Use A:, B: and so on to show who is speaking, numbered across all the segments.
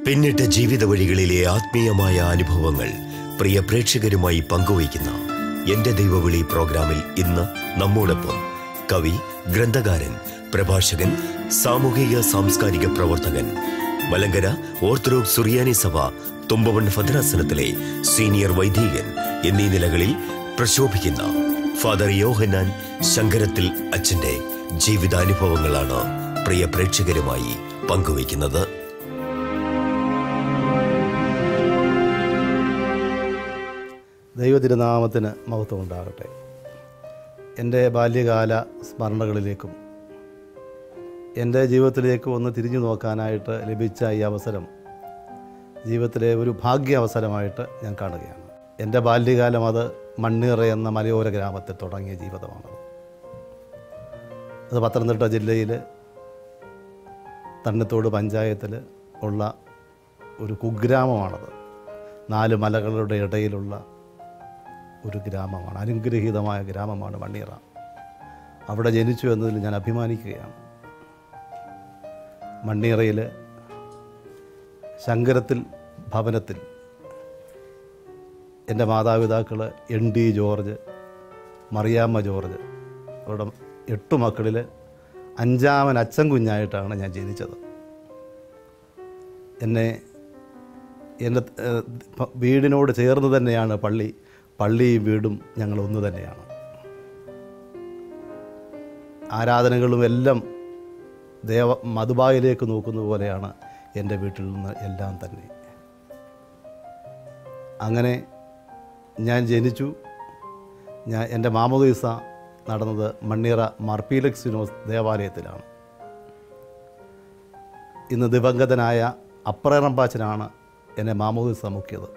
A: പിന്നിട്ട ജീവിത വഴികളിലെ ആത്മീയമായ അനുഭവങ്ങൾ പ്രിയ പ്രേക്ഷകരുമായി പങ്കുവയ്ക്കുന്ന എന്റെ ദൈവവിളി പ്രോഗ്രാമിൽ ഇന്ന് നമ്മോടൊപ്പം കവി ഗ്രന്ഥകാരൻ പ്രഭാഷകൻ സാമൂഹിക സാംസ്കാരിക പ്രവർത്തകൻ മലങ്കര ഓർത്തഡോക്സ് സുറിയാനി സഭ തുമ്പവൺ ഭദ്രാസനത്തിലെ സീനിയർ വൈദികൻ എന്നീ നിലകളിൽ പ്രശോഭിക്കുന്ന ഫാദർ യോഹന്നാൻ ശങ്കരത്തിൽ അച്ഛന്റെ ജീവിതാനുഭവങ്ങളാണ് പ്രിയ പ്രേക്ഷകരുമായി പങ്കുവയ്ക്കുന്നത്
B: ദൈവതിരുനാമത്തിന് മഹത്വം ഉണ്ടാകട്ടെ എൻ്റെ ബാല്യകാല സ്മരണകളിലേക്കും എൻ്റെ ജീവിതത്തിലേക്ക് ഒന്ന് തിരിഞ്ഞു നോക്കാനായിട്ട് ലഭിച്ച ഈ അവസരം ജീവിതത്തിലെ ഒരു ഭാഗ്യ അവസരമായിട്ട് ഞാൻ കാണുകയാണ് എൻ്റെ ബാല്യകാലം അത് മണ്ണീറ എന്ന മലയോര ഗ്രാമത്തിൽ തുടങ്ങിയ ജീവിതമാണത് അത് പത്തനംതിട്ട ജില്ലയിൽ തണ്ണിത്തോട് പഞ്ചായത്തിൽ ഉള്ള ഒരു കുഗ്രാമമാണത് നാല് മലകളുടെ ഇടയിലുള്ള ഒരു ഗ്രാമമാണ് അനുഗ്രഹീതമായ ഗ്രാമമാണ് മണ്ണീറ അവിടെ ജനിച്ചു എന്നതിൽ ഞാൻ അഭിമാനിക്കുകയാണ് മണ്ണീറയിൽ ശങ്കരത്തിൽ ഭവനത്തിൽ എൻ്റെ മാതാപിതാക്കൾ N D George Mariamma George അവരുടെ എട്ട് മക്കളിൽ അഞ്ചാമൻ അച്ഛൻ കുഞ്ഞായിട്ടാണ് ഞാൻ ജനിച്ചത് എന്നെ എൻ്റെ ഏഹ്, പ- വീടിനോട് ചേർന്ന് തന്നെയാണ് പള്ളി പള്ളിയും വീടും ഞങ്ങൾ ഒന്ന് തന്നെയാണ് ആരാധനകളും എല്ലാം ദേവ മധുബായിലേക്ക് നോക്കുന്ന പോലെയാണ് എൻ്റെ വീട്ടിൽ നിന്ന് എല്ലാം തന്നെ അങ്ങനെ ഞാൻ ജനിച്ചു ഞാൻ എൻ്റെ മാമോദീസ നടന്നത് മണ്ണീറ മർപ്പീലക്സിനോസ് ദേവാലയത്തിലാണ് ഇന്ന് ദിവംഗതനായ അപ്രേറമ്പാച്ചനാണ് എന്നെ മാമോദീസ മുക്കിയത്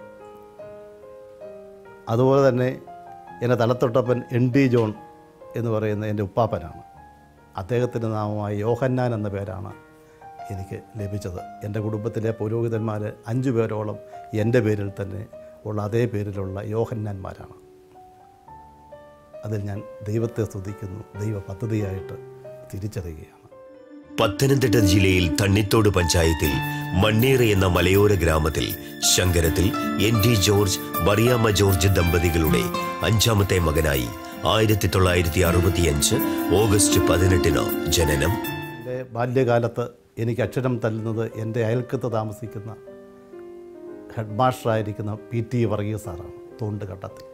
B: അതുപോലെ തന്നെ എൻ്റെ തലത്തൊട്ടപ്പൻ എൻ ഡി ജോൺ എന്ന് പറയുന്ന എൻ്റെ ഉപ്പാപ്പനാണ് അദ്ദേഹത്തിൻ്റെ നാമമായ യോഹന്നാൻ എന്ന പേരാണ് എനിക്ക് ലഭിച്ചത് എൻ്റെ കുടുംബത്തിലെ പുരോഹിതന്മാർ അഞ്ചു പേരോളം എൻ്റെ പേരിൽ തന്നെ ഉള്ള അതേ പേരിലുള്ള യോഹന്നാന്മാരാണ് അതിൽ ഞാൻ ദൈവത്തെ സ്തുതിക്കുന്നു ദൈവ പദ്ധതിയായിട്ട് തിരിച്ചറിയുകയാണ്
A: പത്തനംതിട്ട ജില്ലയിൽ തണ്ണിത്തോട് പഞ്ചായത്തിൽ മണ്ണീറ എന്ന മലയോര ഗ്രാമത്തിൽ Shankarathil N D George Mariamma George ദമ്പതികളുടെ അഞ്ചാമത്തെ മകനായി ആയിരത്തി തൊള്ളായിരത്തി അറുപത്തിയഞ്ച് ഓഗസ്റ്റ് പതിനെട്ടിന് ജനനം
B: എൻ്റെ ബാല്യകാലത്ത് എനിക്ക് അക്ഷരം തല്ലുന്നത് എൻ്റെ അയൽക്കത്ത് താമസിക്കുന്ന ഹെഡ് മാസ്റ്ററായിരിക്കുന്ന പി ടി വർഗീസ് സാറാണ് തോണ്ടുകണ്ടത്തിൽ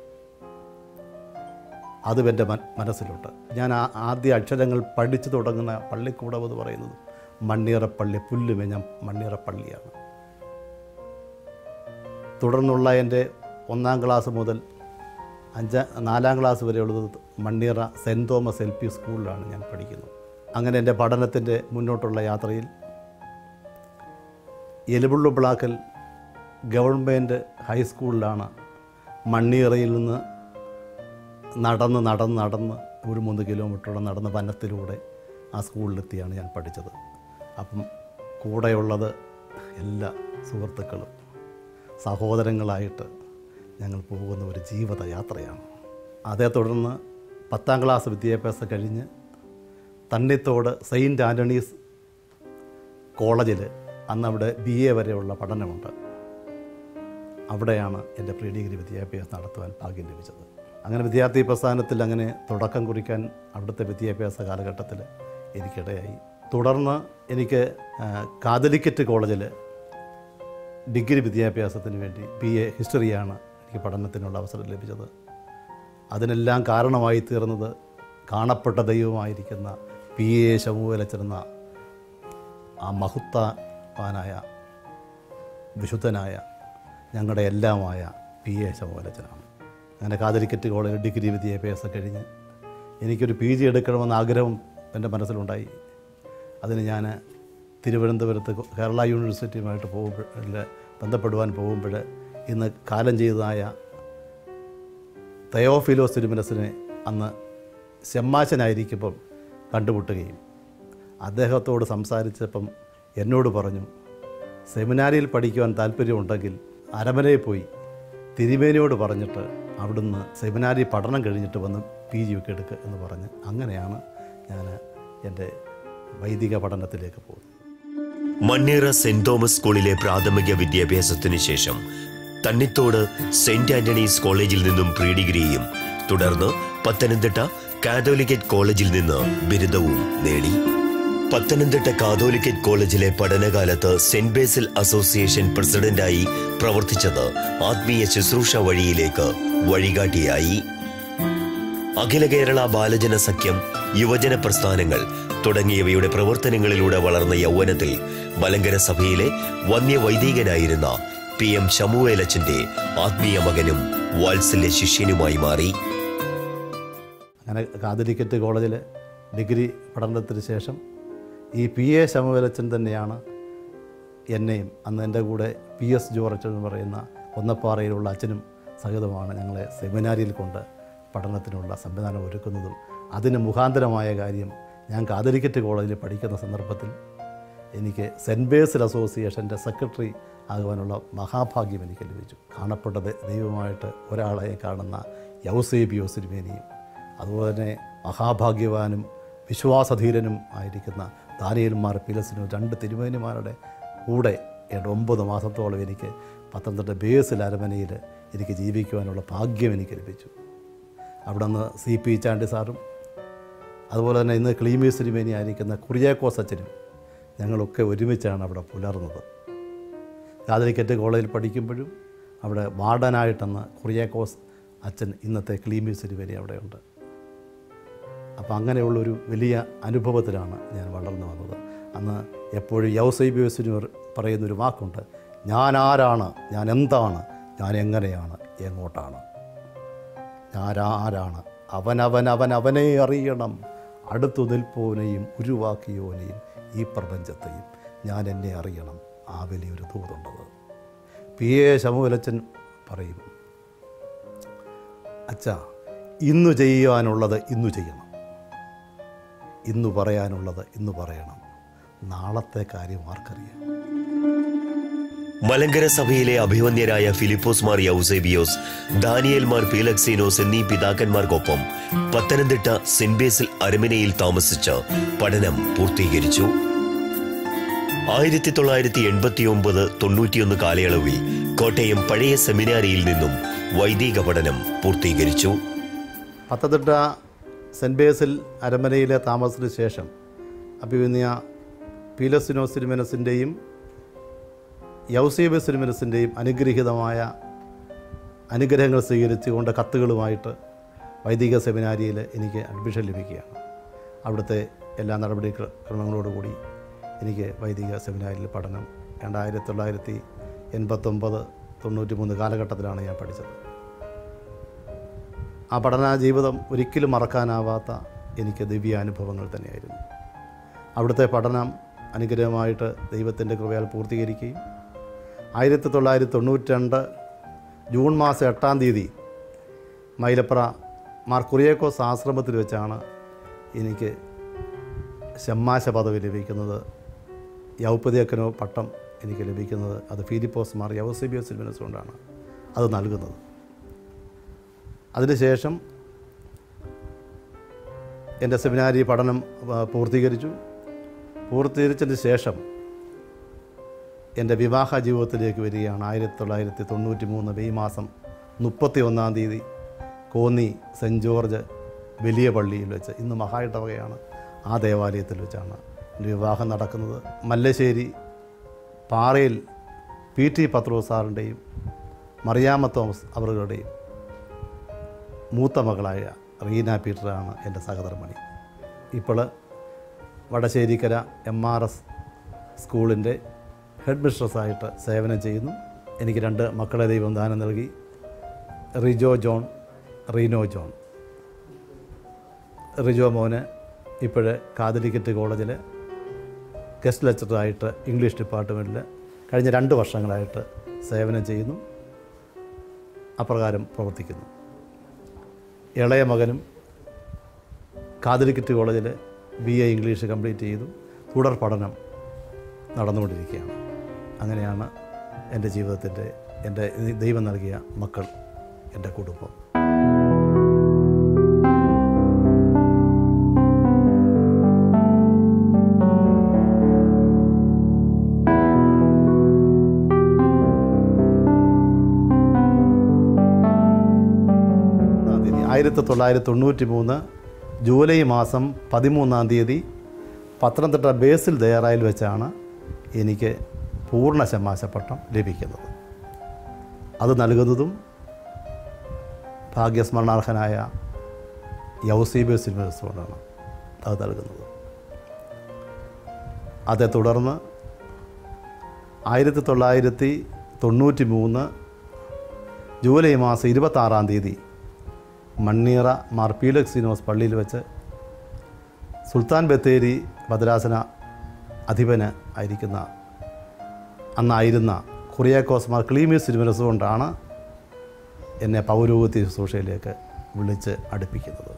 B: അതും എൻ്റെ മൻ മനസ്സിലുണ്ട് ഞാൻ ആ ആദ്യ അക്ഷരങ്ങൾ പഠിച്ചു തുടങ്ങുന്ന പള്ളിക്കൂടം എന്ന് പറയുന്നത് മണ്ണീറപ്പള്ളി പുല്ലുമേഞ്ഞ മണ്ണീറപ്പള്ളിയാണ് തുടർന്നുള്ള എൻ്റെ ഒന്നാം ക്ലാസ് മുതൽ അഞ്ചാം നാലാം ക്ലാസ് വരെയുള്ളത് Manneera saint Thomas L P സ്കൂളിലാണ് ഞാൻ പഠിക്കുന്നത് അങ്ങനെ എൻ്റെ പഠനത്തിൻ്റെ മുന്നോട്ടുള്ള യാത്രയിൽ എലുബുള്ളു ബ്ലാക്കൽ ഗവൺമെൻറ് ഹൈസ്കൂളിലാണ് മണ്ണീറയിൽ നിന്ന് നടന്ന് നടന്ന് നടന്ന് ഒരു മൂന്ന് കിലോമീറ്ററോളം നടന്ന് വനത്തിലൂടെ ആ സ്കൂളിലെത്തിയാണ് ഞാൻ പഠിച്ചത് അപ്പം കൂടെയുള്ളത് എല്ലാ സുഹൃത്തുക്കളും സഹോദരങ്ങളായിട്ട് ഞങ്ങൾ പോകുന്ന ഒരു ജീവിത യാത്രയാണ് അതേ തുടർന്ന് പത്താം ക്ലാസ് വിദ്യാഭ്യാസം കഴിഞ്ഞ് തണ്ണിത്തോട് സെയിൻറ്റ് ആൻ്റണീസ് കോളേജിൽ അന്ന് അവിടെ ബി എ വരെയുള്ള പഠനമുണ്ട് അവിടെയാണ് എൻ്റെ പ്രീ ഡിഗ്രി വിദ്യാഭ്യാസം നടത്തുവാൻ ഭാഗ്യം ലഭിച്ചത് അങ്ങനെ വിദ്യാർത്ഥി പ്രസ്ഥാനത്തിൽ അങ്ങനെ തുടക്കം കുറിക്കാൻ അവിടുത്തെ വിദ്യാഭ്യാസ കാലഘട്ടത്തിൽ എനിക്കിടയായി തുടർന്ന് എനിക്ക് ആ, കാതലിക്കറ്റ് കോളേജിൽ ഡിഗ്രി വിദ്യാഭ്യാസത്തിന് വേണ്ടി ബി എ ഹിസ്റ്ററിയാണ് എനിക്ക് പഠനത്തിനുള്ള അവസരം ലഭിച്ചത് അതിനെല്ലാം കാരണമായി തീർന്നത് കാണപ്പെട്ട ദൈവമായിരിക്കുന്ന പി എ ശമൂലച്ചെന്ന ആ മഹത്വവാനായ വിശുദ്ധനായ ഞങ്ങളുടെ എല്ലാമായ പി എ ശമൂലച്ചനാണ് അങ്ങനെ കാതലിക്കറ്റ് കോളേജിൽ ഡിഗ്രി വിദ്യാഭ്യാസം കഴിഞ്ഞ് എനിക്കൊരു പി ജി എടുക്കണമെന്ന ആഗ്രഹം എൻ്റെ മനസ്സിലുണ്ടായി അതിന് ഞാൻ തിരുവനന്തപുരത്ത് കേരള യൂണിവേഴ്സിറ്റിയുമായിട്ട് പോകുമ്പോൾ ബന്ധപ്പെടുവാൻ പോകുമ്പോൾ ഇന്ന് കാലം ചെയ്തതായ തയോഫിലോസ് തിരുമനസിനെ അന്ന് ശമ്മാശനായിരിക്കുമ്പം കണ്ടുമുട്ടുകയും അദ്ദേഹത്തോട് സംസാരിച്ചപ്പം എന്നോട് പറഞ്ഞു സെമിനാരിയിൽ പഠിക്കുവാൻ താല്പര്യമുണ്ടെങ്കിൽ അരമനയിൽ പോയി തിരുമേനിയോട് പറഞ്ഞിട്ട് അവിടുന്ന് സെമിനാരി പഠനം കഴിഞ്ഞിട്ട് വന്ന് പി ജി ഒക്കെ എടുക്കുക എന്ന് പറഞ്ഞ് അങ്ങനെയാണ് ഞാൻ എൻ്റെ വൈദിക പഠനത്തിലേക്ക് പോകുന്നത്
A: മണ്ണീറ സെന്റ് തോമസ് സ്കൂളിലെ പ്രാഥമിക വിദ്യാഭ്യാസത്തിന് ശേഷം തണ്ണിത്തോട് സെന്റ് ആന്റണീസ് കോളേജിൽ നിന്നും പ്രീ ഡിഗ്രിയും തുടർന്ന് പത്തനംതിട്ട കാതോലിക്കറ്റ് കോളേജിൽ നിന്ന് ബിരുദവും നേടി പത്തനംതിട്ട കാതോലിക്കറ്റ് കോളേജിലെ പഠനകാലത്ത് സെന്റ് ബേസിൽ അസോസിയേഷൻ പ്രസിഡന്റായി പ്രവർത്തിച്ചത് ആത്മീയ ശുശ്രൂഷ വഴിയിലേക്ക് വഴികാട്ടിയായി അഖില കേരള ബാലജന സഖ്യം യുവജന പ്രസ്ഥാനങ്ങൾ തുടങ്ങിയവയുടെ പ്രവർത്തനങ്ങളിലൂടെ വളർന്ന യൗവനത്തിൽ മലങ്കര സഭയിലെ വന്യവൈദികനായിരുന്ന പി എം ശമുവേലച്ചന്റെ ആത്മീയ മകനും വാത്സല്യ ശിഷ്യനുമായി മാറി
B: അങ്ങനെ കാതലിക്കറ്റ് കോളേജിൽ ഡിഗ്രി പഠനത്തിന് ശേഷം ഈ പി എ ശമവേലച്ചൻ തന്നെയാണ് എന്നെയും അന്ന് എൻ്റെ കൂടെ പി എസ് ജോർജ് എന്ന് പറയുന്ന ഒന്നപ്പാറയിലുള്ള അച്ഛനും സഹിതമാണ് ഞങ്ങളെ സെമിനാരിയിൽ കൊണ്ട് പഠനത്തിനുള്ള സംവിധാനം ഒരുക്കുന്നതും അതിന് മുഖാന്തരമായ കാര്യം ഞാൻ കാതലിക്കറ്റ് കോളേജിൽ പഠിക്കുന്ന സന്ദർഭത്തിൽ എനിക്ക് സെൻറ്റ് ബേസിൽ അസോസിയേഷൻ്റെ സെക്രട്ടറി ആകുവാനുള്ള മഹാഭാഗ്യം എനിക്ക് ലഭിച്ചു കാണപ്പെട്ട ദ- ദൈവമായിട്ട് ഒരാളെ കാണുന്ന യൗസേബിയോ സിരിമേനിയും അതുപോലെ തന്നെ മഹാഭാഗ്യവാനും വിശ്വാസധീരനും ആയിരിക്കുന്ന ദാനിയൽമാർ പിലസിനും രണ്ട് തിരുമേനിമാരുടെ കൂടെ ഏതാണ്ട് ഒമ്പത് മാസത്തോളം എനിക്ക് പത്തനംതിട്ട ബേസിൽ അരമനയിൽ എനിക്ക് ജീവിക്കുവാനുള്ള ഭാഗ്യം എനിക്ക് ലഭിച്ചു അവിടെ നിന്ന് സി പി ചാണ്ടി സാറും അതുപോലെ തന്നെ ഇന്ന് ക്ലീമി സിരിമേനി ആയിരിക്കുന്ന കുറിയാക്കോസ് അച്ഛനും ഞങ്ങളൊക്കെ ഒരുമിച്ചാണ് അവിടെ പുലർന്നത് കാതലിക്കറ്റ് കോളേജിൽ പഠിക്കുമ്പോഴും അവിടെ വാർഡനായിട്ടെന്ന് കുറിയാക്കോസ് അച്ഛൻ ഇന്നത്തെ ക്ലീമി സിരിമേനി അവിടെയുണ്ട് അപ്പോൾ അങ്ങനെയുള്ളൊരു വലിയ അനുഭവത്തിലാണ് ഞാൻ വളർന്നു വന്നത് അന്ന് എപ്പോഴും യൗസൈബിയോസിന് പറയുന്നൊരു വാക്കുണ്ട് ഞാൻ ആരാണ് ഞാൻ എന്താണ് ഞാൻ എങ്ങനെയാണ് എങ്ങോട്ടാണ് ഞാനാരാണ് അവനവൻ അവൻ അവനെ അറിയണം അടുത്തു നിൽപ്പോനെയും ഉരുവാക്കിയോനെയും ഈ പ്രപഞ്ചത്തെയും ഞാൻ എന്നെ അറിയണം ആ വലിയൊരു ദൂതുണ്ടത് പി എ ശമുവലച്ചൻ പറയും അച്ഛാ ഇന്നു ചെയ്യുവാനുള്ളത് ഇന്നു ചെയ്യണം ഇന്നു പറയാനുള്ളത് ഇന്നു പറയണം നാളത്തെ കാര്യം ആർക്കറിയാം
A: മലങ്കര സഭയിലെ അഭിവന്യരായ ഫിലിപ്പോസ് മാർ യൗസേബിയോസ് ദാനിയേൽ മാർ പീലക്സീനോസ് എന്നീ പിതാക്കന്മാർക്കൊപ്പം പത്തനംതിട്ട സെന്റ് ബേസിൽ അരമനയിൽ താമസിച്ച് പഠനം പൂർത്തീകരിച്ചു ആയിരത്തി തൊള്ളായിരത്തി എൺപത്തി ഒമ്പത് തൊണ്ണൂറ്റിയൊന്ന് കാലയളവിൽ കോട്ടയം പഴയ സെമിനാരിയിൽ നിന്നും വൈദിക പഠനം പൂർത്തീകരിച്ചു
B: പത്തനംതിട്ട സെൻറ്റ് ബേസിൽ അരമനയിലെ താമസത്തിന് ശേഷം അഭിവന്യ പീലസിനോ സിനിമനസിൻ്റെയും യൗസീബ് സിനിമനസിൻ്റെയും അനുഗ്രഹീതമായ അനുഗ്രഹങ്ങൾ സ്വീകരിച്ചുകൊണ്ട് കത്തുകളുമായിട്ട് വൈദിക സെമിനാരിയിൽ എനിക്ക് അഡ്മിഷൻ ലഭിക്കുകയാണ് അവിടുത്തെ എല്ലാ നടപടി ക്ര- ക്രമങ്ങളോടുകൂടി എനിക്ക് വൈദിക സെമിനാരിയിൽ പഠനം രണ്ടായിരത്തി തൊള്ളായിരത്തി എൺപത്തൊമ്പത് തൊണ്ണൂറ്റി മൂന്ന് കാലഘട്ടത്തിലാണ് ഞാൻ പഠിച്ചത് ആ പഠന ജീവിതം ഒരിക്കലും മറക്കാനാവാത്ത എനിക്ക് ദിവ്യാനുഭവങ്ങൾ തന്നെയായിരുന്നു അവിടുത്തെ പഠനം അനുഗ്രഹമായിട്ട് ദൈവത്തിൻ്റെ കൃപയാൽ പൂർത്തീകരിക്കുകയും ആയിരത്തി തൊള്ളായിരത്തി തൊണ്ണൂറ്റി രണ്ട് ജൂൺ മാസം എട്ടാം തീയതി മൈലപ്ര മാർ കുറിയേക്കോസ് ആശ്രമത്തിൽ വെച്ചാണ് എനിക്ക് ഷമ്മാശ പദവി ലഭിക്കുന്നത് യൗപ്പതിയക്കനോ പട്ടം എനിക്ക് ലഭിക്കുന്നത് അത് ഫിലിപ്പോസ് മാർ യവസിബിയോ സിൽവനസ് കൊണ്ടാണ് അത് നൽകുന്നത് അതിനുശേഷം എൻ്റെ സെമിനാരി പഠനം ആ, പൂർത്തീകരിച്ചു പൂർത്തീകരിച്ചതിന് ശേഷം എൻ്റെ വിവാഹ ജീവിതത്തിലേക്ക് വരികയാണ് ആയിരത്തി തൊള്ളായിരത്തി തൊണ്ണൂറ്റി മൂന്ന് മെയ് മാസം മുപ്പത്തി ഒന്നാം തീയതി കോന്നി സെൻറ്റ് ജോർജ് വലിയ പള്ളിയിൽ വെച്ച് ഇന്ന് മഹായിടവകയാണ് ആ ദേവാലയത്തിൽ വെച്ചാണ് എൻ്റെ വിവാഹം നടക്കുന്നത് മല്ലശ്ശേരി പാറയിൽ പി ടി പത്രോ സാറിൻ്റെയും മറിയാമ്മ തോമസ് അവറുകളുടെയും മൂത്ത മകളായ റീന പീറ്ററാണ് എൻ്റെ സഹധർമ്മണി ഇപ്പോൾ വടശ്ശേരിക്കര എം ആർ എസ് സ്കൂളിൻ്റെ ഹെഡ് മിസ്ട്രസ്സായിട്ട് സേവനം ചെയ്യുന്നു എനിക്ക് രണ്ട് മക്കളെ ദൈവം ദാനം നൽകി റിജോ ജോൺ റീനോ ജോൺ റിജോ മോന് ഇപ്പോഴ് കാതലിക്കറ്റ് കോളേജിൽ ഗസ്റ്റ് ലെക്ചറായിട്ട് ഇംഗ്ലീഷ് ഡിപ്പാർട്ട്മെൻറ്റിൽ കഴിഞ്ഞ രണ്ട് വർഷങ്ങളായിട്ട് സേവനം ചെയ്യുന്നു അപ്രകാരം പ്രവർത്തിക്കുന്നു ഇളയ മകനും കാതലിക്കറ്റ് കോളേജിൽ ബി എ ഇംഗ്ലീഷ് കംപ്ലീറ്റ് ചെയ്തു തുടർ പഠനം നടന്നുകൊണ്ടിരിക്കുകയാണ് അങ്ങനെയാണ് എൻ്റെ ജീവിതത്തിൻ്റെ എൻ്റെ ദൈവം നൽകിയ മക്കൾ എൻ്റെ കുടുംബം ആയിരത്തി തൊള്ളായിരത്തി തൊണ്ണൂറ്റി മൂന്ന് ജൂലൈ മാസം പതിമൂന്നാം തീയതി പത്തനംതിട്ട ബേസിൽ ദയറായിൽ വെച്ചാണ് എനിക്ക് പൂർണ്ണ ശമാശപ്പട്ടം ലഭിക്കുന്നത് അത് നൽകുന്നതും ഭാഗ്യസ്മരണാർഹനായ യൗസീബിയസ് യൂണിവേഴ്സിറ്റിയോടാണ് അത് നൽകുന്നത് അതേ തുടർന്ന് ആയിരത്തി തൊള്ളായിരത്തി തൊണ്ണൂറ്റി മൂന്ന് ജൂലൈ മാസം ഇരുപത്താറാം തീയതി മണ്ണീറ മാർ പീലക്സിനോസ് പള്ളിയിൽ വെച്ച് സുൽത്താൻ ബത്തേരി ഭദ്രാസന അധിപന് ആയിരിക്കുന്ന അന്നായിരുന്ന കുറിയാക്കോസ് മാർ ക്ലീമിയസ് തിരുമനസ് കൊണ്ടാണ് എന്നെ പൗരോഹിത്യ ശുശ്രൂഷയിലേക്ക് വിളിച്ച് അടുപ്പിക്കുന്നത്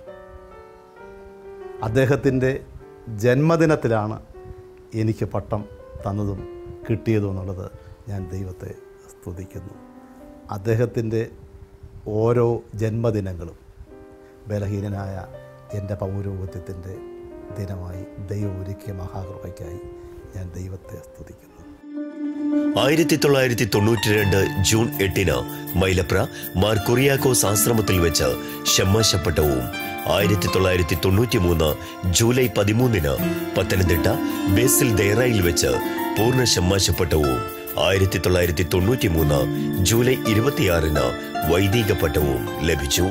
B: അദ്ദേഹത്തിൻ്റെ ജന്മദിനത്തിലാണ് എനിക്ക് പട്ടം തന്നതും കിട്ടിയതും എന്നുള്ളത് ഞാൻ ദൈവത്തെ സ്തുതിക്കുന്നു അദ്ദേഹത്തിൻ്റെ ഓരോ ജന്മദിനങ്ങളും ബലഹീനനായ എൻ്റെ പൗരോഹിത്യത്തിൻ്റെ ദിനമായി ദൈവം ഒരുക്കിയ മഹാകൃപയ്ക്കായി ഞാൻ ദൈവത്തെ സ്തുതിക്കുന്നു
A: ആയിരത്തി തൊള്ളായിരത്തി തൊണ്ണൂറ്റി രണ്ട് ജൂൺ എട്ടിന് മൈലപ്ര മാർ കുറിയാക്കോസ് ആശ്രമത്തിൽ വെച്ച് ഷമ്മാശപ്പട്ടവും ആയിരത്തി തൊള്ളായിരത്തി തൊണ്ണൂറ്റി മൂന്ന് ജൂലൈ പതിമൂന്നിന് പത്തനംതിട്ട ബേസിൽ ദൈറയിൽ വെച്ച് പൂർണ്ണ ഷമ്മാശപ്പട്ടവും ആയിരത്തി തൊള്ളായിരത്തി തൊണ്ണൂറ്റി മൂന്ന് ജൂലൈ ഇരുപത്തിയാറിന് വൈദിക പട്ടവും ലഭിച്ചു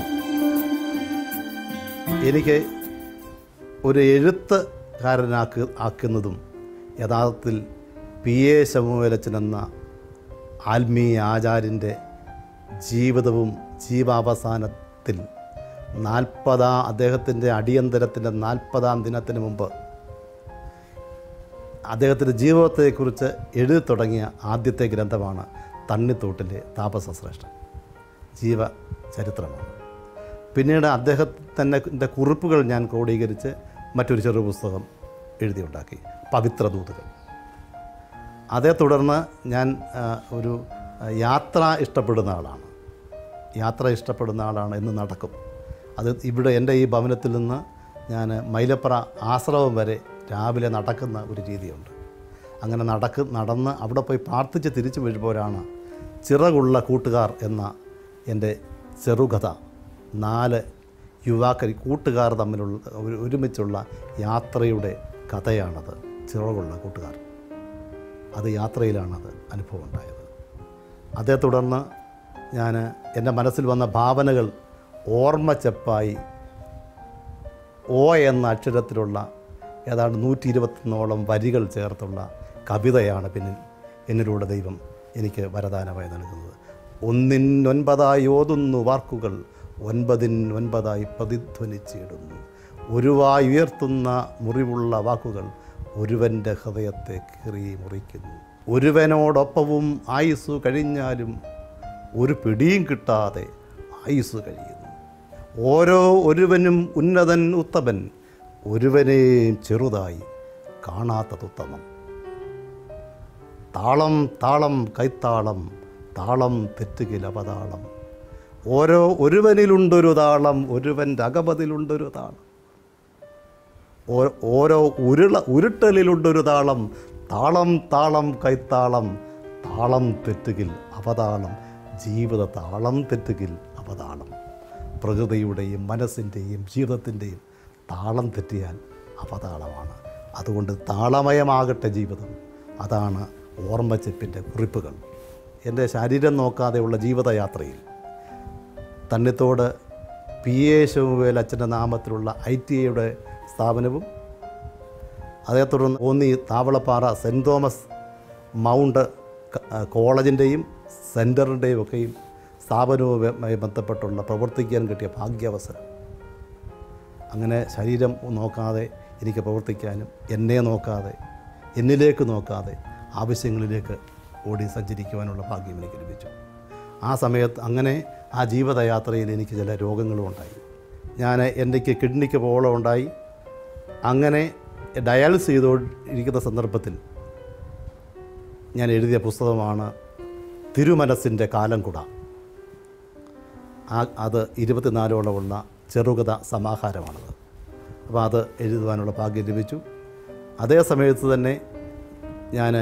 B: എനിക്ക് ഒരു എഴുത്തുകാരനാക്ക് ആക്കുന്നതും യഥാർത്ഥത്തിൽ പി എ ശമുവേലച്ചൻ എന്ന ആത്മീയ ആചാര്യൻ്റെ ജീവിതവും ജീവാവസാനത്തിൽ നാൽപ്പതാം അദ്ദേഹത്തിൻ്റെ അടിയന്തരത്തിൻ്റെ നാൽപ്പതാം ദിനത്തിന് മുമ്പ് അദ്ദേഹത്തിൻ്റെ ജീവിതത്തെക്കുറിച്ച് എഴുതി തുടങ്ങിയ ആദ്യത്തെ ഗ്രന്ഥമാണ് തണ്ണിത്തോട്ടിലെ താപസശ്രേഷ്ഠൻ ജീവചരിത്രമാണ് പിന്നീട് അദ്ദേഹത്തിൻ്റെ കുറിപ്പുകൾ ഞാൻ ക്രോഡീകരിച്ച് മറ്റൊരു ചെറു പുസ്തകം എഴുതിയുണ്ടാക്കി പവിത്രദൂതുകൾ അതേ തുടർന്ന് ഞാൻ ആ, ഒരു ആ, യാത്ര ഇഷ്ടപ്പെടുന്ന ആളാണ് യാത്ര ഇഷ്ടപ്പെടുന്ന ആളാണ് എന്ന് നടക്കും അത് ഇവിടെ എൻ്റെ ഈ ഭവനത്തിൽ നിന്ന് ഞാൻ മൈലപ്ര ആശ്രമം വരെ രാവിലെ നടക്കുന്ന ഒരു രീതിയുണ്ട് അങ്ങനെ നടക്ക് നടന്ന് അവിടെ പോയി പ്രാർത്ഥിച്ച് തിരിച്ചു വരുമ്പോഴാണ് ചിറകുള്ള കൂട്ടുകാർ എന്ന എൻ്റെ ചെറുകഥ നാല് യുവാക്കൾ കൂട്ടുകാർ തമ്മിലുള്ള ഒരു ഒരുമിച്ചുള്ള യാത്രയുടെ കഥയാണത് ചിറകുള്ള കൂട്ടുകാർ അത് യാത്രയിലാണത് അനുഭവം ഉണ്ടായത് അതേ തുടർന്ന് ഞാൻ എൻ്റെ മനസ്സിൽ വന്ന ഭാവനകൾ ഓർമ്മച്ചെപ്പായി ഓ എന്ന അക്ഷരത്തിലുള്ള ഏതാണ്ട് നൂറ്റി ഇരുപത്തൊന്നോളം വരികൾ ചേർത്തുള്ള കവിതയാണ് പിന്നിൽ എന്നിലൂടെ ദൈവം എനിക്ക് വരദാനമായി നൽകുന്നത് ഒന്നിനൊൻപതായി ഓതുന്നു വാക്കുകൾ ഒൻപതിൻ ഒൻപതായി പ്രതിധ്വനിച്ചിടുന്നു ഒരുവായി ഉയർത്തുന്ന മുറിവുള്ള വാക്കുകൾ ഒരുവൻ്റെ ഹൃദയത്തെ കീറി മുറിക്കുന്നു ഒരുവനോടൊപ്പവും ആയുസ് കഴിഞ്ഞാലും ഒരു പിടിയും കിട്ടാതെ ആയുസ് കഴിയുന്നു ഓരോ ഒരുവനും ഉന്നതൻ ഉത്തമൻ ഒരുവനെയും ചെറുതായി കാണാത്തതുത്തമം താളം താളം കൈത്താളം താളം തെറ്റുകിൽ അവതാളം ഓരോ ഒരുവനിലുണ്ടൊരു താളം ഒരുവൻ്റെ അകപതിലുണ്ടൊരു താളം ഓ- ഓരോ ഉരുള ഉരുട്ടലിലുണ്ടൊരു താളം താളം താളം കൈത്താളം താളം തെറ്റുകിൽ അവതാളം ജീവിത താളം തെറ്റുകിൽ അവതാളം പ്രകൃതിയുടെയും മനസ്സിൻ്റെയും ജീവിതത്തിൻ്റെയും താളം തെറ്റിയാൽ അവതാളമാണ് അതുകൊണ്ട് താളമയമാകട്ടെ ജീവിതം അതാണ് ഓർമ്മച്ചെപ്പിൻ്റെ കുറിപ്പുകൾ എൻ്റെ ശരീരം നോക്കാതെയുള്ള ജീവിതയാത്രയിൽ തണ്ണിത്തോട് പി എ ശിവവേൽ അച്ഛൻ്റെ നാമത്തിലുള്ള ഐ ടി ഐയുടെ സ്ഥാപനവും അതേ തുടർന്ന് ഓന്നി താവളപ്പാറ സെൻറ് തോമസ് മൗണ്ട് ക- ആ, കോളേജിൻ്റെയും സെൻറ്ററിൻ്റെയും ഒക്കെയും സ്ഥാപനവുമായി ബന്ധപ്പെട്ടുള്ള പ്രവർത്തിക്കാൻ കിട്ടിയ ഭാഗ്യാവസരം അങ്ങനെ ശരീരം നോക്കാതെ എനിക്ക് പ്രവർത്തിക്കാനും എന്നെ നോക്കാതെ എന്നിലേക്ക് നോക്കാതെ ആവശ്യങ്ങളിലേക്ക് ഓടി സഞ്ചരിക്കുവാനുള്ള ഭാഗ്യം എനിക്ക് ലഭിച്ചു ആ സമയത്ത് അങ്ങനെ ആ ജീവിതയാത്രയിൽ എനിക്ക് ചില രോഗങ്ങളും ഉണ്ടായി ഞാൻ എനിക്ക് കിഡ്നിക്ക് പ്രോബ്ലം ഉണ്ടായി അങ്ങനെ ഡയാലിസ് ചെയ്തുകൊണ്ടിരിക്കുന്ന സന്ദർഭത്തിൽ ഞാൻ എഴുതിയ പുസ്തകമാണ് തിരുമനസ്സിൻ്റെ കാലം കുട ആ അത് ഇരുപത്തിനാലോളമുള്ള ചെറുകഥ സമാഹാരമാണത് അപ്പോൾ അത് എഴുതുവാനുള്ള ഭാഗ്യം ലഭിച്ചു അതേ സമയത്ത് തന്നെ ഞാൻ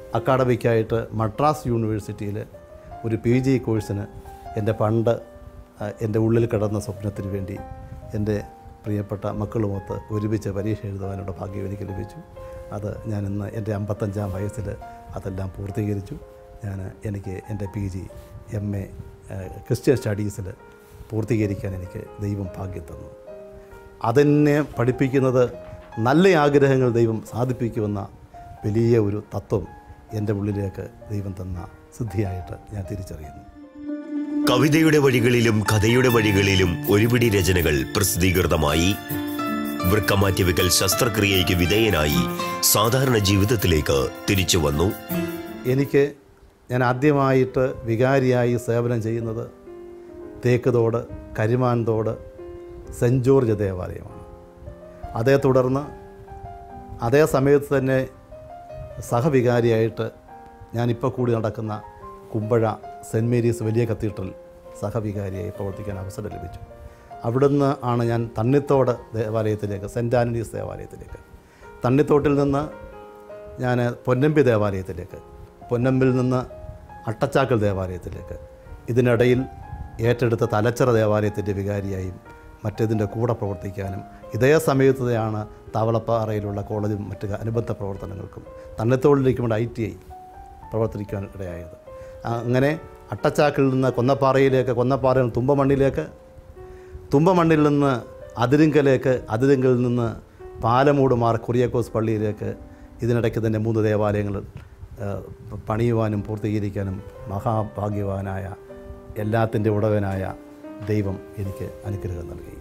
B: അക്കാഡമിക്കായിട്ട് മദ്രാസ് യൂണിവേഴ്സിറ്റിയിൽ ഒരു പി ജി കോഴ്സിന് എൻ്റെ ഫണ്ട് ആ, എൻ്റെ ഉള്ളിൽ കിടന്ന സ്വപ്നത്തിന് വേണ്ടി എൻ്റെ പ്രിയപ്പെട്ട മക്കളുമൊത്ത് ഒരുമിച്ച് പരീക്ഷ എഴുതുവാനുള്ള ഭാഗ്യം എനിക്ക് ലഭിച്ചു അത് ഞാൻ ഇന്ന് എൻ്റെ അമ്പത്തഞ്ചാം വയസ്സിൽ അതെല്ലാം പൂർത്തീകരിച്ചു ഞാൻ എനിക്ക് എൻ്റെ P G M A Christian സ്റ്റഡീസിൽ പൂർത്തീകരിക്കാൻ എനിക്ക് ദൈവം ഭാഗ്യം തന്നു അതെന്നെ പഠിപ്പിക്കുന്നത് നല്ല ആഗ്രഹങ്ങൾ ദൈവം സാധിപ്പിക്കുമെന്ന വലിയ ഒരു തത്വം എൻ്റെ ഉള്ളിലേക്ക് ദൈവം തന്ന സിദ്ധിയായിട്ട് ഞാൻ തിരിച്ചറിയുന്നു
A: കവിതയുടെ വഴികളിലും കഥയുടെ വഴികളിലും ഒരുപിടി രചനകൾ പ്രസിദ്ധീകൃതമായി വൃക്കമാറ്റിവെക്കൽ ശസ്ത്രക്രിയയ്ക്ക് വിധേയനായി സാധാരണ ജീവിതത്തിലേക്ക് തിരിച്ചു വന്നു
B: എനിക്ക് ഞാൻ ആദ്യമായിട്ട് വികാരിയായി സേവനം ചെയ്യുന്നത് തേക്കുതോട് കരിമാൻതോട് സെൻറ്റ് ജോർജ് ദേവാലയമാണ് അതേ തുടർന്ന് അതേ സമയത്ത് തന്നെ സഹവികാരിയായിട്ട് ഞാനിപ്പോൾ കൂടി നടക്കുന്ന കുമ്പഴ സെൻറ്റ് മേരീസ് വലിയ കത്തീഡ്രൽ സഹവികാരിയായി പ്രവർത്തിക്കാൻ അവസരം ലഭിച്ചു അവിടുന്ന് ആണ് ഞാൻ തണ്ണിത്തോട് ദേവാലയത്തിലേക്ക് സെൻറ്റ് ആൻ്റണീസ് ദേവാലയത്തിലേക്ക് തണ്ണിത്തോട്ടിൽ നിന്ന് ഞാൻ പൊന്നമ്പി ദേവാലയത്തിലേക്ക് പൊന്നമ്പിൽ നിന്ന് അട്ടച്ചാക്കൽ ദേവാലയത്തിലേക്ക് ഇതിനിടയിൽ ഏറ്റെടുത്ത തലച്ചിറ ദേവാലയത്തിൻ്റെ വികാരിയായും മറ്റേതിൻ്റെ കൂടെ പ്രവർത്തിക്കാനും ഇതേ സമയത്താണ് താവളപ്പാറയിലുള്ള കോളേജും മറ്റ് അനുബന്ധ പ്രവർത്തനങ്ങൾക്കും തണ്ണിത്തോടിലേക്കും ഐ ടി ഐ പ്രവർത്തിക്കാൻ ഇടയായത് അങ്ങനെ അട്ടച്ചാക്കിൽ നിന്ന് കൊന്നപ്പാറയിലേക്ക് കൊന്നപ്പാറയിൽ നിന്ന് തുമ്പമണ്ണിലേക്ക് തുമ്പമണ്ണിൽ നിന്ന് അതിരിങ്കലേക്ക് അതിരിങ്കിൽ നിന്ന് പാലമൂട് മാർ കുറിയക്കോസ് പള്ളിയിലേക്ക് ഇതിനിടയ്ക്ക് തന്നെ മൂന്ന് ദേവാലയങ്ങൾ ആ, പണിയുവാനും പൂർത്തീകരിക്കാനും മഹാഭാഗ്യവാനായ എല്ലാത്തിൻ്റെ ഉടവനായ ദൈവം എനിക്ക് അനുഗ്രഹം നൽകി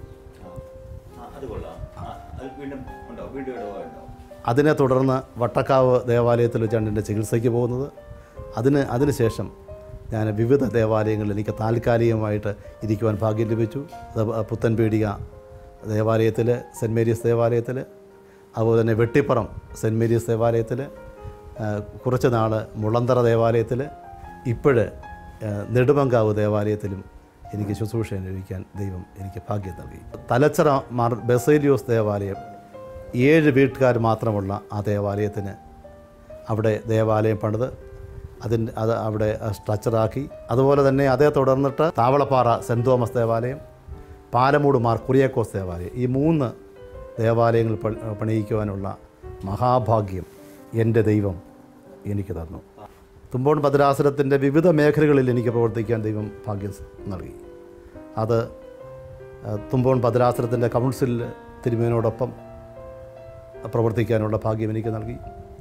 B: അതിനെ തുടർന്ന് വട്ടക്കാവ് ദേവാലയത്തിൽ വെച്ചാണ് എൻ്റെ ചികിത്സയ്ക്ക് പോകുന്നത് അതിന് അതിനുശേഷം ഞാൻ വിവിധ ദേവാലയങ്ങളിൽ എനിക്ക് താൽക്കാലികമായിട്ട് ഇരിക്കുവാൻ ഭാഗ്യം ലഭിച്ചു അത് പുത്തൻപീടിക ദേവാലയത്തിൽ സെൻറ്റ് മേരീസ് ദേവാലയത്തിൽ അതുപോലെ തന്നെ വെട്ടിപ്പുറം സെൻറ്റ് മേരീസ് ദേവാലയത്തിൽ കുറച്ച് നാൾ മുളന്തറ ദേവാലയത്തിൽ ഇപ്പോഴ് നെടുമങ്കാവ് ദേവാലയത്തിലും എനിക്ക് ശുശ്രൂഷ അനുഭവിക്കാൻ ദൈവം എനിക്ക് ഭാഗ്യം നൽകി തലച്ചിറ മാർ ബെസേലിയോസ് ദേവാലയം ഏഴ് വീട്ടുകാർ മാത്രമുള്ള ആ ദേവാലയത്തിന് അവിടെ ദേവാലയം പണിത് അതിന് അത് അവിടെ സ്ട്രക്ചറാക്കി അതുപോലെ തന്നെ അതേ തുടർന്നിട്ട് താവളപ്പാറ സെൻറ് തോമസ് ദേവാലയം പാലമൂട് മാർ കുറിയക്കോസ് ദേവാലയം ഈ മൂന്ന് ദേവാലയങ്ങൾ പ- പണിയിക്കുവാനുള്ള മഹാഭാഗ്യം എൻ്റെ ദൈവം എനിക്ക് തന്നു തുമ്പോൺ ഭദ്രാസനത്തിൻ്റെ വിവിധ മേഖലകളിൽ എനിക്ക് പ്രവർത്തിക്കാൻ ദൈവം ഭാഗ്യം സ് നൽകി അത് ആ, തുമ്പോൺ ഭദ്രാസനത്തിൻ്റെ കൗൺസിലിൽ തിരുമേനോടൊപ്പം പ്രവർത്തിക്കാനുള്ള ഭാഗ്യം എനിക്ക് നൽകി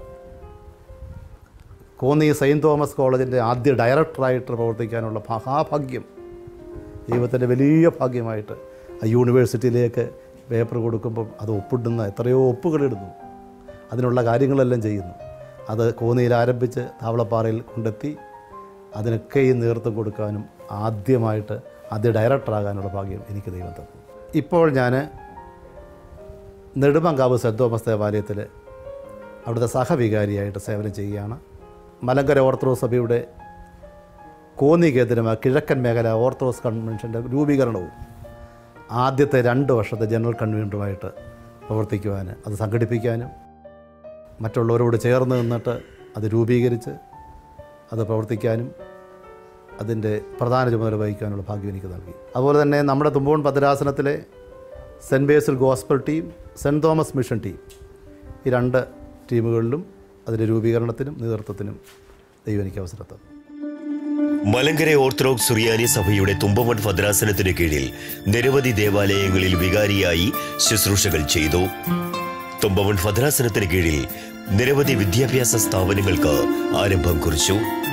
B: കോന്നി സെയിൻറ്റ് തോമസ് കോളേജിൻ്റെ ആദ്യ ഡയറക്ടറായിട്ട് പ്രവർത്തിക്കാനുള്ള മഹാഭാഗ്യം ദൈവത്തിൻ്റെ വലിയ ഭാഗ്യമായിട്ട് ആ യൂണിവേഴ്സിറ്റിയിലേക്ക് പേപ്പർ കൊടുക്കുമ്പം അത് ഒപ്പിടുന്ന എത്രയോ ഒപ്പുകളിടുന്നു അതിനുള്ള കാര്യങ്ങളെല്ലാം ചെയ്യുന്നു അത് കോന്നിയിൽ ആരംഭിച്ച് താവളപ്പാറയിൽ കൊണ്ടെത്തി അതിനൊക്കെ ഈ നേതൃത്വം കൊടുക്കാനും ആദ്യമായിട്ട് ആദ്യ ഡയറക്ടറാകാനുള്ള ഭാഗ്യം എനിക്ക് ദൈവം തന്നു ഇപ്പോൾ ഞാൻ നെടുമങ്കാവ് സെൻറ് തോമസ് ദേവാലയത്തിൽ അവിടുത്തെ സഹവികാരിയായിട്ട് സേവനം ചെയ്യുകയാണ് മലങ്കര ഓർത്തഡോക്സ് സഭയുടെ കോന്നി കേന്ദ്രമായ കിഴക്കൻ മേഖല ഓർത്തഡോക്സ് കൺവെൻഷൻ്റെ രൂപീകരണവും ആദ്യത്തെ രണ്ട് വർഷത്തെ ജനറൽ കൺവീനറുമായിട്ട് പ്രവർത്തിക്കുവാൻ അത് സംഘടിപ്പിക്കാനും മറ്റുള്ളവരോട് ചേർന്ന് നിന്നിട്ട് അത് രൂപീകരിച്ച് അത് പ്രവർത്തിക്കാനും അതിൻ്റെ പ്രധാന ചുമതല വഹിക്കാനുള്ള ഭാഗ്യം എനിക്ക് നൽകി അതുപോലെ തന്നെ നമ്മുടെ തുമ്പോൺ ഭദ്രാസനത്തിലെ saint Basil gospel team saint Thomas mission team ഈ രണ്ട് ടീമുകളിലും അതിൻ്റെ രൂപീകരണത്തിനും നേതൃത്വത്തിനും ദൈവം എനിക്ക് അവസരം തന്നു
A: മലങ്കര ഓർത്തഡോക്സ് സുറിയാനി സഭയുടെ തുമ്പമൺ ഭദ്രാസനത്തിന് കീഴിൽ നിരവധി ദേവാലയങ്ങളിൽ വികാരിയായി ശുശ്രൂഷകൾ ചെയ്തു തുമ്പമൺ ഭദ്രാസനത്തിന് കീഴിൽ നിരവധി വിദ്യാഭ്യാസ സ്ഥാപനങ്ങൾക്ക് ആരംഭം കുറിച്ചു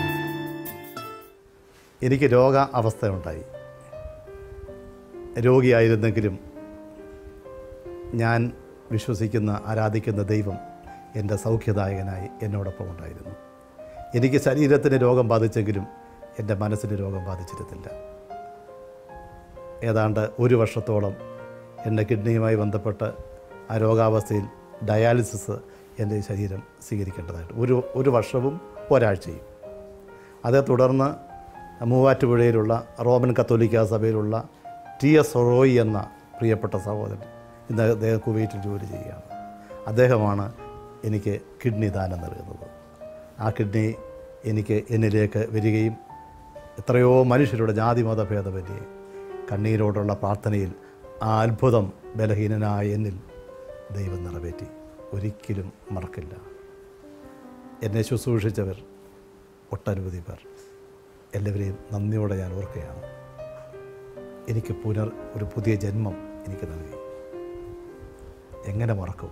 B: എനിക്ക് രോഗ അവസ്ഥയുണ്ടായി രോഗിയായിരുന്നെങ്കിലും ഞാൻ വിശ്വസിക്കുന്ന ആരാധിക്കുന്ന ദൈവം എൻ്റെ സൗഖ്യദായകനായി എന്നോടൊപ്പം ഉണ്ടായിരുന്നു എനിക്ക് ശരീരത്തിന് രോഗം ബാധിച്ചെങ്കിലും എൻ്റെ മനസ്സിന് രോഗം ബാധിച്ചിരുന്നില്ല ഏതാണ്ട് ഒരു വർഷത്തോളം എൻ്റെ കിഡ്നിയുമായി ബന്ധപ്പെട്ട് ആ രോഗാവസ്ഥയിൽ ഡയാലിസിസ് എൻ്റെ ശരീരം സ്വീകരിക്കേണ്ടതായിട്ട് ഒരു ഒരു വർഷവും ഒരാഴ്ചയും അതേ തുടർന്ന് മൂവാറ്റുപുഴയിലുള്ള റോമൻ കത്തോലിക്ക സഭയിലുള്ള ടി എസ് റോയി എന്ന പ്രിയപ്പെട്ട സഹോദരൻ ഇന്ന് അദ്ദേഹം കുവൈറ്റിൽ ജോലി ചെയ്യുകയാണ് അദ്ദേഹമാണ് എനിക്ക് കിഡ്നി ദാനം നൽകുന്നത് ആ കിഡ്നി എനിക്ക് എന്നിലേക്ക് വരികയും എത്രയോ മനുഷ്യരുടെ ജാതി മത ഭേദമന്യേ കണ്ണീരോടുള്ള പ്രാർത്ഥനയിൽ ആ അത്ഭുതം ബലഹീനനായ എന്നിൽ ദൈവം നിറവേറ്റി ഒരിക്കലും മറക്കില്ല എന്നെ ശുശ്രൂഷിച്ചവർ ഒട്ടനവധി പേർ എല്ലാവരെയും നന്ദിയോടെ ഞാൻ ഓർക്കുകയാണ് എനിക്ക് പുനർ ഒരു പുതിയ ജന്മം എനിക്ക് നൽകി എങ്ങനെ മറക്കും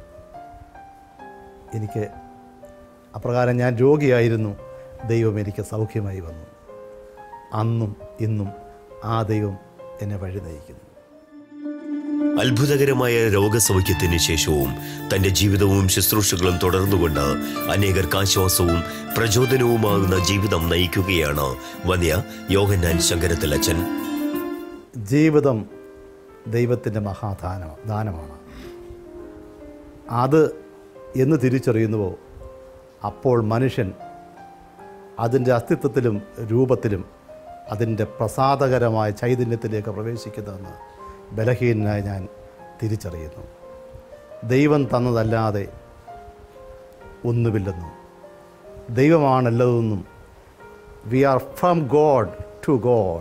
B: എനിക്ക് അപ്രകാരം ഞാൻ രോഗിയായിരുന്നു ദൈവം എനിക്ക് സൗഖ്യമായി വന്നു അന്നും ഇന്നും ആ ദൈവം എന്നെ വഴി നയിക്കുന്നു
A: അത്ഭുതകരമായ രോഗസൗഖ്യത്തിന് ശേഷവും തന്റെ ജീവിതവും ശുശ്രൂഷകളും തുടർന്നുകൊണ്ട് അനേകർക്ക് ആശ്വാസവും പ്രചോദനവുമാകുന്ന ജീവിതം നയിക്കുകയാണ് വന്യ യോഹന്നാൻ ശങ്കരത്തിലച്ചൻ
B: ജീവിതം ദൈവത്തിൻ്റെ മഹാദാന ദാനമാണ് അത് എന്ന് തിരിച്ചറിയുന്നുവോ അപ്പോൾ മനുഷ്യൻ അതിൻ്റെ അസ്തിത്വത്തിലും രൂപത്തിലും അതിൻ്റെ പ്രസാദകരമായ ചൈതന്യത്തിലേക്ക് പ്രവേശിക്കുന്നതെന്ന് ബലഹീനനായി ഞാൻ തിരിച്ചറിയുന്നു ദൈവം തന്നതല്ലാതെ ഒന്നുമില്ലെന്നും ദൈവമാണല്ലതെന്നും we are from God to God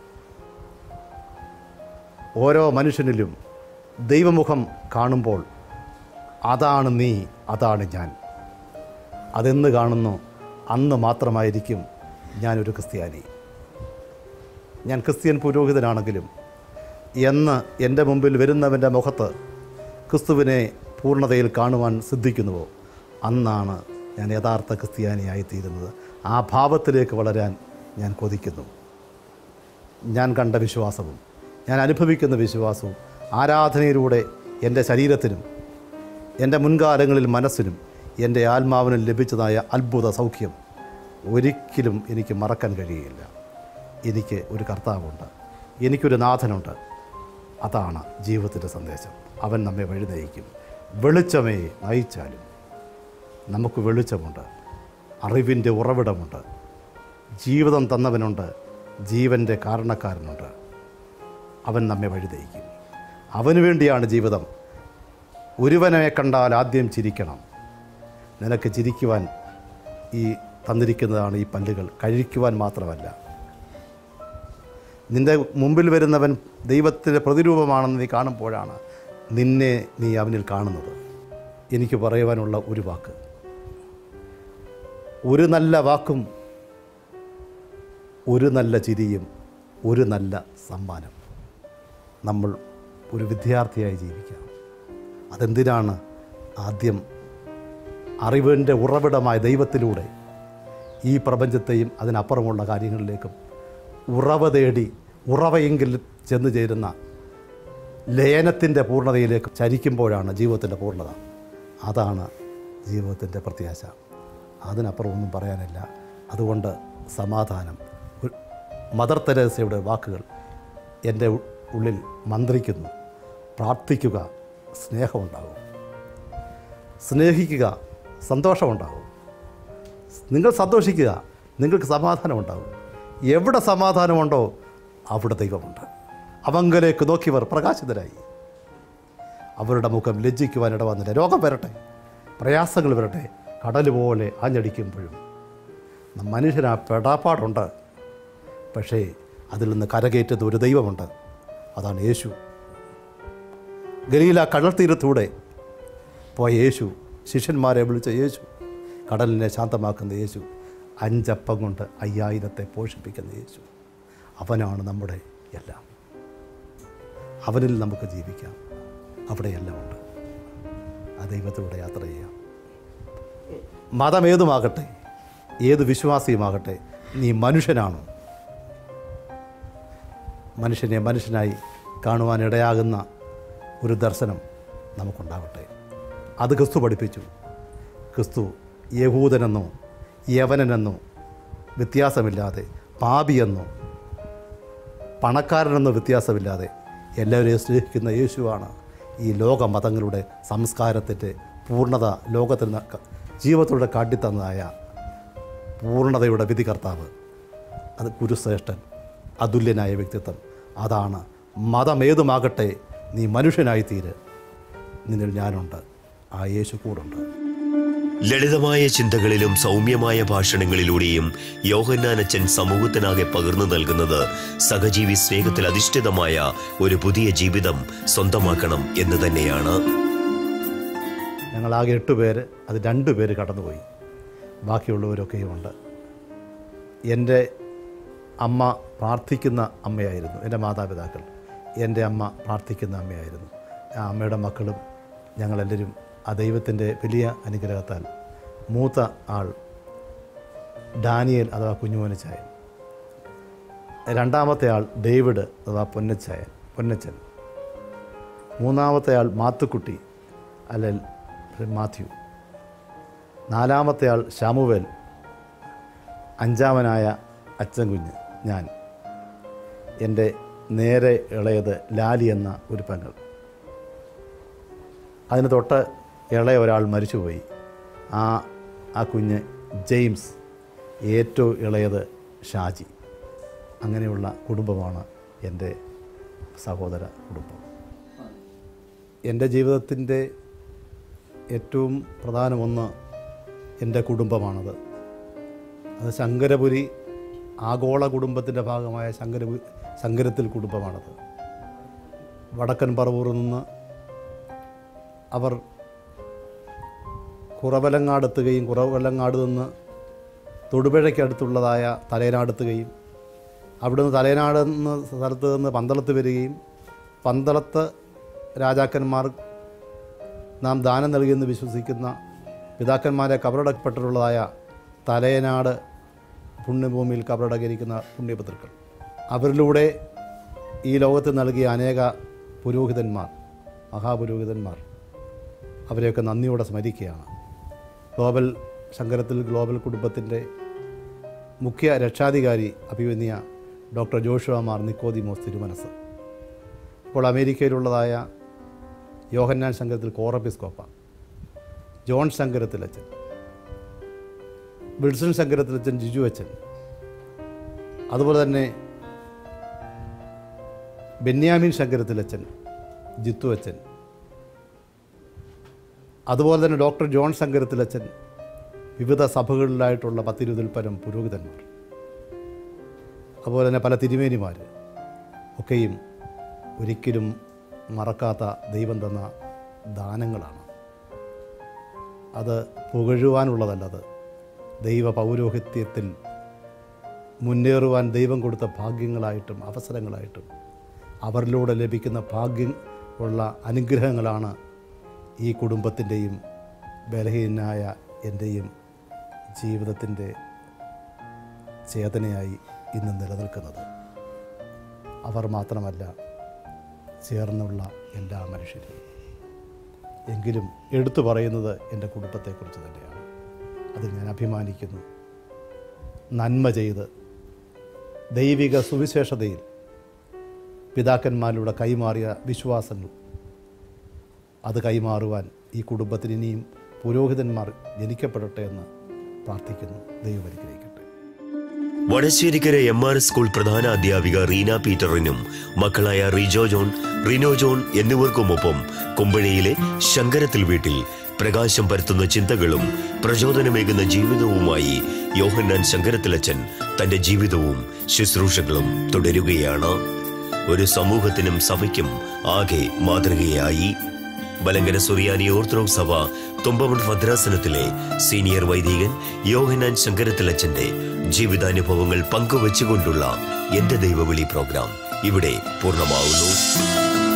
B: ഓരോ മനുഷ്യനിലും ദൈവമുഖം കാണുമ്പോൾ അതാണ് നീ അതാണ് ഞാൻ അതെന്ന് കാണുന്നു അന്ന് മാത്രമായിരിക്കും ഞാനൊരു ക്രിസ്ത്യാനി ഞാൻ ക്രിസ്ത്യൻ പുരോഹിതനാണെങ്കിലും എന്ന് എൻ്റെ മുമ്പിൽ വരുന്നവൻ്റെ മുഖത്ത് ക്രിസ്തുവിനെ പൂർണ്ണതയിൽ കാണുവാൻ സിദ്ധിക്കുന്നുവോ അന്നാണ് ഞാൻ യഥാർത്ഥ ക്രിസ്ത്യാനിയായിത്തീരുന്നത് ആ ഭാവത്തിലേക്ക് വളരാൻ ഞാൻ കൊതിക്കുന്നു ഞാൻ കണ്ട വിശ്വാസവും ഞാൻ അനുഭവിക്കുന്ന വിശ്വാസവും ആരാധനയിലൂടെ എൻ്റെ ശരീരത്തിനും എൻ്റെ മുൻകാലങ്ങളിൽ മനസ്സിനും എൻ്റെ ആത്മാവിനും ലഭിച്ചതായ അത്ഭുത സൗഖ്യം ഒരിക്കലും എനിക്ക് മറക്കാൻ കഴിയുകയില്ല എനിക്ക് ഒരു കർത്താവുണ്ട് എനിക്കൊരു നാഥനുണ്ട് അതാണ് ജീവിതത്തിൻ്റെ സന്ദേശം അവൻ നമ്മെ വഴി നയിക്കും വെളിച്ചമേ നയിച്ചാലും നമുക്ക് വെളിച്ചമുണ്ട് അറിവിൻ്റെ ഉറവിടമുണ്ട് ജീവിതം തന്നവനുണ്ട് ജീവൻ്റെ കാരണക്കാരനുണ്ട് അവൻ നമ്മെ വഴി നയിക്കും അവന് വേണ്ടിയാണ് ജീവിതം ഒരുവനെ കണ്ടാൽ ആദ്യം ചിരിക്കണം നിനക്ക് ചിരിക്കുവാൻ ഈ തന്നിരിക്കുന്നതാണ് ഈ പല്ലുകൾ കഴിക്കുവാൻ മാത്രമല്ല നിൻ്റെ മുമ്പിൽ വരുന്നവൻ ദൈവത്തിൻ്റെ പ്രതിരൂപമാണെന്ന് നീ കാണുമ്പോഴാണ് നിന്നെ നീ അവനിൽ കാണുന്നത് എനിക്ക് പറയുവാനുള്ള ഒരു വാക്ക് ഒരു നല്ല വാക്കും ഒരു നല്ല ചിരിയും ഒരു നല്ല സമ്മാനം നമ്മൾ ഒരു വിദ്യാർത്ഥിയായി ജീവിക്കാം അതെന്തിനാണ് ആദ്യം അറിവിൻ്റെ ഉറവിടമായ ദൈവത്തിലൂടെ ഈ പ്രപഞ്ചത്തെയും അതിനപ്പുറമുള്ള കാര്യങ്ങളിലേക്കും ഉറവ തേടി ഉറവയെങ്കിൽ ചെന്ന് ചേരുന്ന ലയനത്തിൻ്റെ പൂർണ്ണതയിലേക്ക് ചരിക്കുമ്പോഴാണ് ജീവിതത്തിൻ്റെ പൂർണ്ണത അതാണ് ജീവിതത്തിൻ്റെ പ്രത്യാശ അതിനപ്പുറം ഒന്നും പറയാനില്ല അതുകൊണ്ട് സമാധാനം ഒരു- മദർ തെരേസയുടെ വാക്കുകൾ എൻ്റെ ഉ- ഉള്ളിൽ മന്ത്രിക്കുന്നു പ്രാർത്ഥിക്കുക സ്നേഹമുണ്ടാകും സ്നേഹിക്കുക സന്തോഷമുണ്ടാകും നിങ്ങൾ സന്തോഷിക്കുക നിങ്ങൾക്ക് സമാധാനമുണ്ടാകും എവിടെ സമാധാനമുണ്ടോ അവിടെ ദൈവമുണ്ട് അവങ്കലേക്ക് നോക്കിയവർ പ്രകാശിതരായി അവരുടെ മുഖം ലജ്ജിക്കുവാൻ ഇടവന്നില്ല രോഗം വരട്ടെ പ്രയാസങ്ങൾ വരട്ടെ കടൽ പോലെ ആഞ്ഞടിക്കുമ്പോഴും മനുഷ്യനാ പെടാപ്പാടുണ്ട് പക്ഷേ അതിൽ നിന്ന് കരകയറ്റുന്ന ഒരു ദൈവമുണ്ട് അതാണ് യേശു ഗലീല കടൽ തീരത്തൂടെ പോയ യേശു ശിഷ്യന്മാരെ വിളിച്ച യേശു കടലിനെ ശാന്തമാക്കുന്ന യേശു അഞ്ചപ്പം കൊണ്ട് അയ്യായിരത്തെ പോഷിപ്പിക്കുന്ന യേശു അവനാണ് നമ്മുടെ എല്ലാം അവനിൽ നമുക്ക് ജീവിക്കാം അവിടെ എല്ലാം ഉണ്ട് ആ ദൈവത്തിലൂടെ യാത്ര ചെയ്യാം മതം ഏതുമാകട്ടെ ഏത് വിശ്വാസിയുമാകട്ടെ നീ മനുഷ്യനാണോ മനുഷ്യനെ മനുഷ്യനായി കാണുവാനിടയാകുന്ന ഒരു ദർശനം നമുക്കുണ്ടാവട്ടെ അത് ക്രിസ്തു പഠിപ്പിച്ചു ക്രിസ്തു യഹൂദനെന്നോ യവനനെന്നോ വ്യത്യാസമില്ലാതെ പാപിയെന്നോ പണക്കാരനെന്നോ വ്യത്യാസമില്ലാതെ എല്ലാവരെയും സ്നേഹിക്കുന്ന യേശുവാണ് ഈ ലോക മതങ്ങളുടെ സംസ്കാരത്തിൻ്റെ പൂർണ്ണത ലോകത്തിന് ന- ജീവിതത്തിലൂടെ കാട്ടിത്തന്നതായ പൂർണ്ണതയുടെ വിധികർത്താവ് അത് ഗുരുശ്രേഷ്ഠൻ അതുല്യനായ വ്യക്തിത്വം അതാണ് മതമേതുമാകട്ടെ നീ മനുഷ്യനായി തീര് നിന്നിൽ ഞാനുണ്ട് ആ യേശു കൂടുണ്ട്
A: ലളിതമായ ചിന്തകളിലും സൗമ്യമായ ഭാഷണങ്ങളിലൂടെയും യോഹന്നാനച്ചൻ സമൂഹത്തിനാകെ പകർന്നു നൽകുന്നത് സഹജീവി സ്നേഹത്തിൽ അധിഷ്ഠിതമായ ഒരു പുതിയ ജീവിതം സ്വന്തമാക്കണം എന്ന് തന്നെയാണ്
B: ഞങ്ങളാകെ എട്ട് പേര് അത് രണ്ട് പേര് കടന്നുപോയി ബാക്കിയുള്ളവരൊക്കെയും ഉണ്ട് എൻ്റെ അമ്മ പ്രാർത്ഥിക്കുന്ന അമ്മയായിരുന്നു എൻ്റെ മാതാപിതാക്കൾ എൻ്റെ അമ്മ പ്രാർത്ഥിക്കുന്ന അമ്മയായിരുന്നു ആ അമ്മയുടെ മക്കളും ഞങ്ങളെല്ലാവരും ആ ദൈവത്തിൻ്റെ വലിയ അനുഗ്രഹത്താൽ മൂത്ത ആൾ ഡാനിയൽ അഥവാ കുഞ്ഞുമോനച്ചായൻ രണ്ടാമത്തെ ആൾ ഡേവിഡ് അഥവാ പൊന്നച്ചായൻ പൊന്നച്ചൻ മൂന്നാമത്തെ ആൾ മാത്തുക്കുട്ടി അല്ലെ മാത്യു നാലാമത്തെ ആൾ ശാമുവേൽ അഞ്ചാമനായ അച്ഛൻ കുഞ്ഞ് ഞാൻ എൻ്റെ നേരെ ഇളയത് ലാലി എന്ന ഒരു പെങ്ങൾ അതിന് തൊട്ട് ഇളയ ഒരാൾ മരിച്ചുപോയി ആ ആ കുഞ്ഞ് ജെയിംസ് ഏറ്റവും ഇളയത് ഷാജി അങ്ങനെയുള്ള കുടുംബമാണ് എൻ്റെ സഹോദര കുടുംബം എൻ്റെ ജീവിതത്തിൻ്റെ ഏറ്റവും പ്രധാനം ഒന്ന് എൻ്റെ കുടുംബമാണത് അത് ശങ്കരപുരി ആഗോള കുടുംബത്തിൻ്റെ ഭാഗമായ ശങ്കരപുരി ശങ്കരത്തിൽ കുടുംബമാണത് വടക്കൻ പറവൂരിൽ നിന്ന് അവർ കുറവലങ്ങാടെത്തുകയും കുറവലങ്ങാട് നിന്ന് തൊടുപുഴയ്ക്കടുത്തുള്ളതായ തലയനാടെത്തുകയും അവിടുന്ന് തലയനാട് എന്ന സ്ഥലത്ത് നിന്ന് പന്തളത്ത് വരികയും പന്തളത്ത് രാജാക്കന്മാർ നാം ദാനം നൽകിയെന്ന് വിശ്വസിക്കുന്ന പിതാക്കന്മാരെ കബറടക്കപ്പെട്ടിട്ടുള്ളതായ തലയനാട് പുണ്യഭൂമിയിൽ കബറടക്കിയിരിക്കുന്ന പുണ്യപുത്രക്കൾ അവരിലൂടെ ഈ ലോകത്ത് നൽകിയ അനേക പുരോഹിതന്മാർ മഹാപുരോഹിതന്മാർ അവരെയൊക്കെ നന്ദിയോടെ സ്മരിക്കുകയാണ് ഗ്ലോബൽ ശങ്കരത്തിൽ ഗ്ലോബൽ കുടുംബത്തിൻ്റെ മുഖ്യ രക്ഷാധികാരി അഭിമന്യ ഡോക്ടർ ജോഷുവമാർ നിക്കോദിമോസ് തിരുമനസ് ഇപ്പോൾ അമേരിക്കയിലുള്ളതായ യോഹന്നാൻ ശങ്കരത്തിൽ കോറബിസ്കോപ്പ ജോൺ ശങ്കരത്തിലച്ചൻ വിൽസൺ ശങ്കരത്തിലച്ചൻ ജിജു അച്ചൻ അതുപോലെ തന്നെ ബെന്യാമിൻ ശങ്കരത്തിലച്ചൻ ജിത്തു അച്ചൻ അതുപോലെ തന്നെ ഡോക്ടർ ജോൺ ശങ്കരത്തിലച്ചൻ വിവിധ സഭകളിലായിട്ടുള്ള പത്തിരുപതിൽ പരം പുരോഹിതന്മാർ അതുപോലെ തന്നെ പല തിരുമേനിമാർ ഒക്കെയും ഒരിക്കലും മറക്കാത്ത ദൈവം തന്ന ദാനങ്ങളാണ് അത് പുകഴുവാനുള്ളതല്ലത് ദൈവ പൗരോഹിത്യത്തിൽ മുന്നേറുവാൻ ദൈവം കൊടുത്ത ഭാഗ്യങ്ങളായിട്ടും അവസരങ്ങളായിട്ടും അവരിലൂടെ ലഭിക്കുന്ന ഭാഗ്യം ഉള്ള അനുഗ്രഹങ്ങളാണ് ഈ കുടുംബത്തിൻ്റെയും ബലഹീനായ എൻ്റെയും ജീവിതത്തിൻ്റെ ചേതനയായി ഇന്ന് നിലനിൽക്കുന്നത് അവർ മാത്രമല്ല ചേർന്നുള്ള എല്ലാ മനുഷ്യരും എങ്കിലും എടുത്തു പറയുന്നത് എൻ്റെ കുടുംബത്തെക്കുറിച്ച് തന്നെയാണ് അതിൽ ഞാൻ അഭിമാനിക്കുന്നു നന്മ ചെയ്ത് ദൈവിക സുവിശേഷതയിൽ പിതാക്കന്മാരിലൂടെ കൈമാറിയ വിശ്വാസങ്ങൾ അത് കൈമാറുവാൻ ഈ കുടുംബത്തിന് ഇനിയും പുരോഹിതന്മാർ ജനിക്കപ്പെടട്ടെ എന്ന് പ്രാർത്ഥിക്കുന്നു ദൈവം അനുഗ്രഹിക്കട്ടെ
A: വടശ്ശേരിക്കര എം ആർ സ്കൂൾ പ്രധാന അധ്യാപിക റീന പീറ്ററിനും മക്കളായ റിജോ ജോൺ റിനോ ജോൺ എന്നിവർക്കുമൊപ്പം കുമ്പഴയിലെ ശങ്കരത്തിൽ വീട്ടിൽ പ്രകാശം പരത്തുന്ന ചിന്തകളും പ്രചോദനമേകുന്ന ജീവിതവുമായി യോഹന്നാൻ ശങ്കരത്തിലച്ചൻ തന്റെ ജീവിതവും ശുശ്രൂഷകളും തുടരുകയാണ് ഒരു സമൂഹത്തിനും സഭയ്ക്കും ആകെ മാതൃകയായി മലങ്കര സുറിയാനി ഓർത്തഡോക്സ് സഭ തുമ്പമൺ ഭദ്രാസനത്തിലെ സീനിയർ വൈദികൻ യോഹനാൻ ശങ്കരത്തിലച്ചന്റെ ജീവിതാനുഭവങ്ങൾ പങ്കുവച്ചുകൊണ്ടുള്ള എന്റെ ദൈവവിളി പ്രോഗ്രാം ഇവിടെ പൂർണ്ണമാവുന്നു